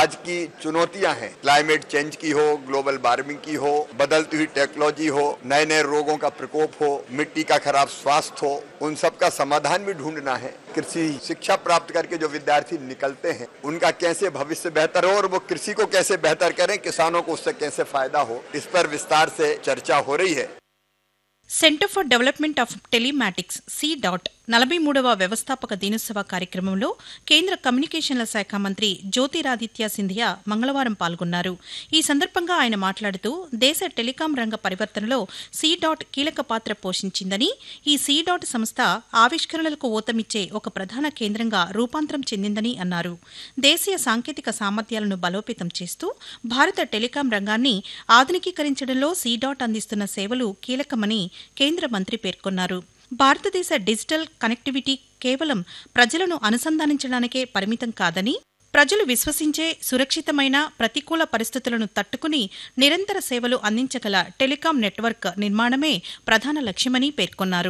आज की चुनौतियां हैं क्लाइमेट चेंज की हो ग्लोबल वार्मिंग की हो बदलती हुई टेक्नोलॉजी हो नए नए रोगों का प्रकोप हो मिट्टी का खराब स्वास्थ्य हो उन सब का समाधान भी ढूंढना है कृषि शिक्षा प्राप्त करके जो विद्यार्थी निकलते हैं उनका कैसे भविष्य बेहतर हो और वो कृषि को कैसे बेहतर करें किसानों को उससे कैसे फायदा हो इस पर विस्तार से चर्चा हो रही है Centre for Development of Telematics C DOT నలభై మూడవ వ్యవస్థాపక దినోత్సవ కార్యక్రమంలో కేంద్ర కమ్యూనికేషన్ల శాఖ మంత్రి జ్యోతిరాదిత్య సింధియా మంగళవారం పాల్గొన్నారు ఈ సందర్భంగా ఆయన మాట్లాడుతూ దేశ టెలికాం రంగ పరివర్తనలో సి డాట్ కీలక పాత్ర పోషించిందని ఈ సి డాట్ సంస్థ ఆవిష్కరణలకు ఊతమిచ్చే ఒక ప్రధాన కేంద్రంగా రూపాంతరం చెందిందని అన్నారు దేశీయ సాంకేతిక సామర్థ్యాలను బలోపేతం చేస్తూ భారత టెలికాం రంగాన్ని ఆధునికీకరించడంలో సి డాట్ అందిస్తున్న సేవలు కీలకమని కేంద్ర మంత్రి పేర్కొన్నారు భారతదేశ డిజిటల్ కనెక్టివిటీ కేవలం ప్రజలను అనుసంధానించడానికే పరిమితం కాదని ప్రజలు విశ్వసించే సురక్షితమైన ప్రతికూల పరిస్థితులను తట్టుకుని నిరంతర సేవలు అందించగల టెలికాం నెట్వర్క్ నిర్మాణమే ప్రధాన లక్ష్యమని పేర్కొన్నారు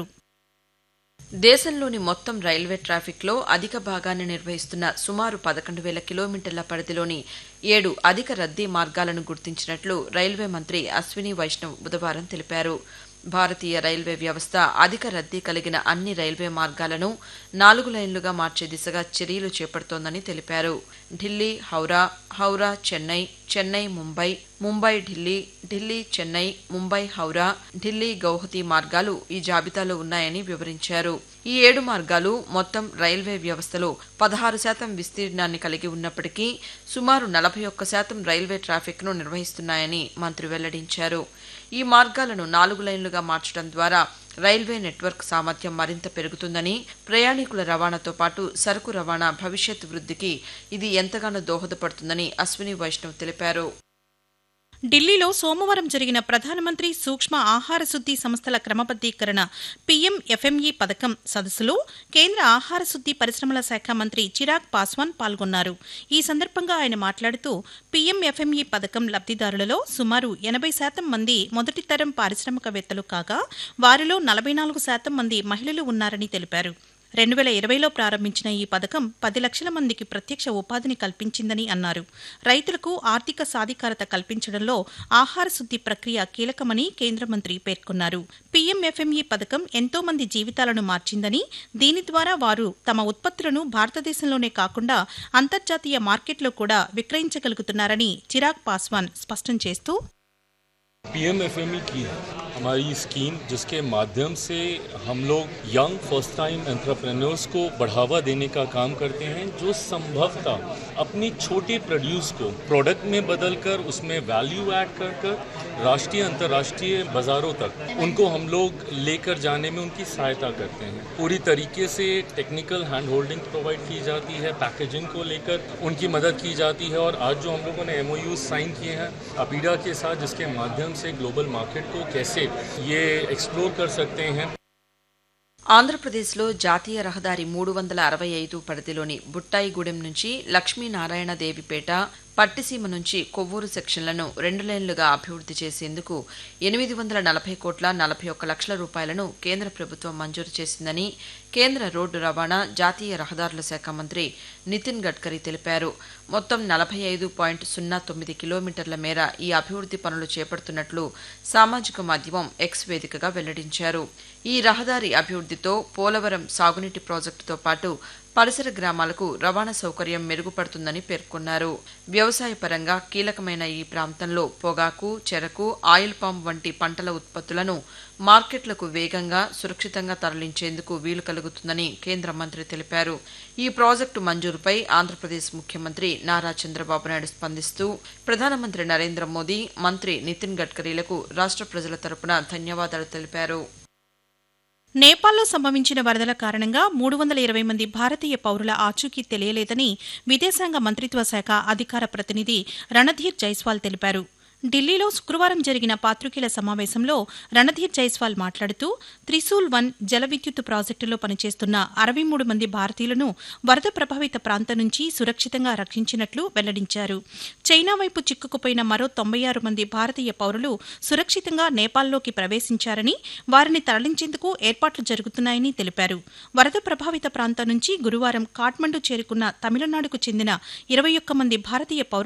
దేశంలోని మొత్తం రైల్వే ట్రాఫిక్లో అధిక భాగాన్ని నిర్వహిస్తున్న సుమారు పదకొండు వేల కిలోమీటర్ల పరిధిలోని ఏడు అధిక రద్దీ మార్గాలను గుర్తించినట్లు రైల్వే మంత్రి అశ్విని వైష్ణవ్ బుధవారం తెలిపారు భారతీయ రైల్వే వ్యవస్థ అధిక రద్దీ కలిగిన అన్ని రైల్వే మార్గాలను నాలుగు లైన్లుగా మార్చే దిశగా చర్యలు చేపడుతోందని తెలిపారు ఢిల్లీ హౌరా హౌరా చెన్నై చెన్నై ముంబై ముంబై ఢిల్లీ ఢిల్లీ చెన్నై ముంబై హౌరా ఢిల్లీ గౌహతి మార్గాలు ఈ జాబితాలో ఉన్నాయని వివరించారు ఈ ఏడు మార్గాలు మొత్తం రైల్వే వ్యవస్థలో పదహారు శాతం విస్తీర్ణాన్ని కలిగి ఉన్నప్పటికీ సుమారు నలభై ఒక్క శాతం రైల్వే ట్రాఫిక్ను నిర్వహిస్తున్నాయని మంత్రి వెల్లడించారు ఈ మార్గాలను నాలుగు లైన్లుగా మార్చడం ద్వారా రైల్వే నెట్వర్క్ సామర్థ్యం మరింత పెరుగుతుందని ప్రయాణికుల రవాణాతో పాటు సరుకు రవాణా భవిష్యత్ వృద్ధికి ఇది ఎంతగానో దోహదపడుతుందని అశ్విని వైష్ణవ్ తెలిపారు ఢిల్లీలో సోమవారం జరిగిన ప్రధానమంత్రి సూక్ష్మ ఆహార శుద్ది సంస్థల క్రమబద్దీకరణ పీఎం ఎఫ్ఎంఈ పథకం సదస్సులో కేంద్ర ఆహార శుద్ది పరిశ్రమల శాఖ మంత్రి చిరాగ్ పాస్వాన్ పాల్గొన్నారు ఈ సందర్భంగా ఆయన మాట్లాడుతూ పీఎం ఎఫ్ఎంఈ పథకం లబ్దిదారులలో సుమారు ఎనభై శాతం మంది మొదటి తరం పారిశ్రామికవేత్తలు కాగా వారిలో నలభై నాలుగు శాతం మంది మహిళలు ఉన్నారని తెలిపారు రెండు వేల ఇరవైలో ప్రారంభించిన ఈ పథకం పది లక్షల మందికి ప్రత్యక్ష ఉపాధిని కల్పించిందని అన్నారు రైతులకు ఆర్థిక సాధికారత కల్పించడంలో ఆహార శుద్ది ప్రక్రియ కీలకమని కేంద్ర మంత్రి పేర్కొన్నారు పీఎంఎఫ్ఎంఈ పథకం ఎంతో మంది జీవితాలను మార్చిందని దీని ద్వారా వారు తమ ఉత్పత్తులను భారతదేశంలోనే కాకుండా అంతర్జాతీయ మార్కెట్లో కూడా విక్రయించగలుగుతున్నారని చిరాగ్ పాస్వాన్ స్పష్టం చేస్తూ पीएम एफएमई की है हमारी स्कीम जिसके माध्यम से हम लोग यंग फर्स्ट टाइम एंटरप्रेन्योर्स को बढ़ावा देने का काम करते हैं जो संभवतः अपनी छोटे प्रोड्यूस को प्रोडक्ट में बदलकर उसमें वैल्यू ऐड कर कर राष्ट्रीय अंतर्राष्ट्रीय बाजारों तक उनको हम लोग लेकर जाने में उनकी सहायता करते हैं पूरी तरीके से टेक्निकल हैंड होल्डिंग प्रोवाइड की जाती है पैकेजिंग को लेकर उनकी मदद की जाती है और आज जो हम लोगों ने एमओयू साइन किए हैं अपीडा के साथ जिसके माध्यम से ग्लोबल मार्केट को कैसे ये एक्सप्लोर कर सकते हैं ఆంధ్రప్రదేశ్లో జాతీయ రహదారి మూడు వందల అరవై ఐదు పరిధిలోని బుట్టాయిగూడెం నుంచి లక్ష్మీనారాయణ దేవిపేట పట్టిసీమ నుంచి కొవ్వూరు సెక్షన్లను రెండు లైన్లుగా అభివృద్ధి చేసేందుకు ఎనిమిది వందల నలభై కోట్ల నలభై ఒక్క లక్షల రూపాయలను కేంద్ర ప్రభుత్వం మంజూరు చేసిందని కేంద్ర రోడ్డు రవాణా జాతీయ రహదారుల శాఖ మంత్రి నితిన్ గడ్కరీ తెలిపారు మొత్తం నలభై ఐదు పాయింట్ సున్నా తొమ్మిది కిలోమీటర్ల మేర ఈ అభివృద్ధి పనులు చేపడుతున్నట్లు సామాజిక మాధ్యమం ఎక్స్ వేదికగా వెల్లడించారు ఈ రహదారి అభివృద్ధితో పోలవరం సాగునీటి ప్రాజెక్టుతో పాటు పరిసర గ్రామాలకు రవాణా సౌకర్యం మెరుగుపడుతుందని పేర్కొన్నారు వ్యవసాయ పరంగా కీలకమైన ఈ ప్రాంతంలో పొగాకు చెరకు ఆయిల్ పామ్ వంటి పంటల ఉత్పత్తులను మార్కెట్లకు వేగంగా సురక్షితంగా తరలించేందుకు వీలు కలుగుతుందని కేంద్ర మంత్రి తెలిపారు ఈ ప్రాజెక్టు మంజూరుపై ఆంధ్రప్రదేశ్ ముఖ్యమంత్రి నారా చంద్రబాబు నాయుడు స్పందిస్తూ ప్రధానమంత్రి నరేంద్ర మోదీ మంత్రి నితిన్ గడ్కరీలకు రాష్ట్ర ప్రజల తరపున ధన్యవాదాలు తెలిపారు నేపాల్లో సంభవించిన వరదల కారణంగా మూడు వందల ఇరవై మంది భారతీయ పౌరుల ఆచూకీ తెలియలేదని విదేశాంగ మంత్రిత్వ శాఖ అధికార ప్రతినిధి రణధీర్ జైస్వాల్ తెలిపారు ఢిల్లీలో శుక్రవారం జరిగిన పాత్రికేయుల సమావేశంలో రణధీర్ జైస్వాల్ మాట్లాడుతూ త్రిశూల్ వన్ జల విద్యుత్ ప్రాజెక్టులో పనిచేస్తున్న అరవై మూడు మంది భారతీయులను వరద ప్రభావిత ప్రాంతం నుంచి సురక్షితంగా రక్షించినట్లు వెల్లడించారు చైనా వైపు చిక్కుకుపోయిన మరో తొంభై ఆరు మంది భారతీయ పౌరులు సురక్షితంగా నేపాల్లోకి ప్రవేశించారని వారిని తరలించేందుకు ఏర్పాట్లు జరుగుతున్నాయని తెలిపారు వరద ప్రభావిత ప్రాంతం నుంచి గురువారం కాఠ్మండు చేరుకున్న తమిళనాడుకు చెందిన ఇరవై ఒక్క మంది భారతీయ పౌరులు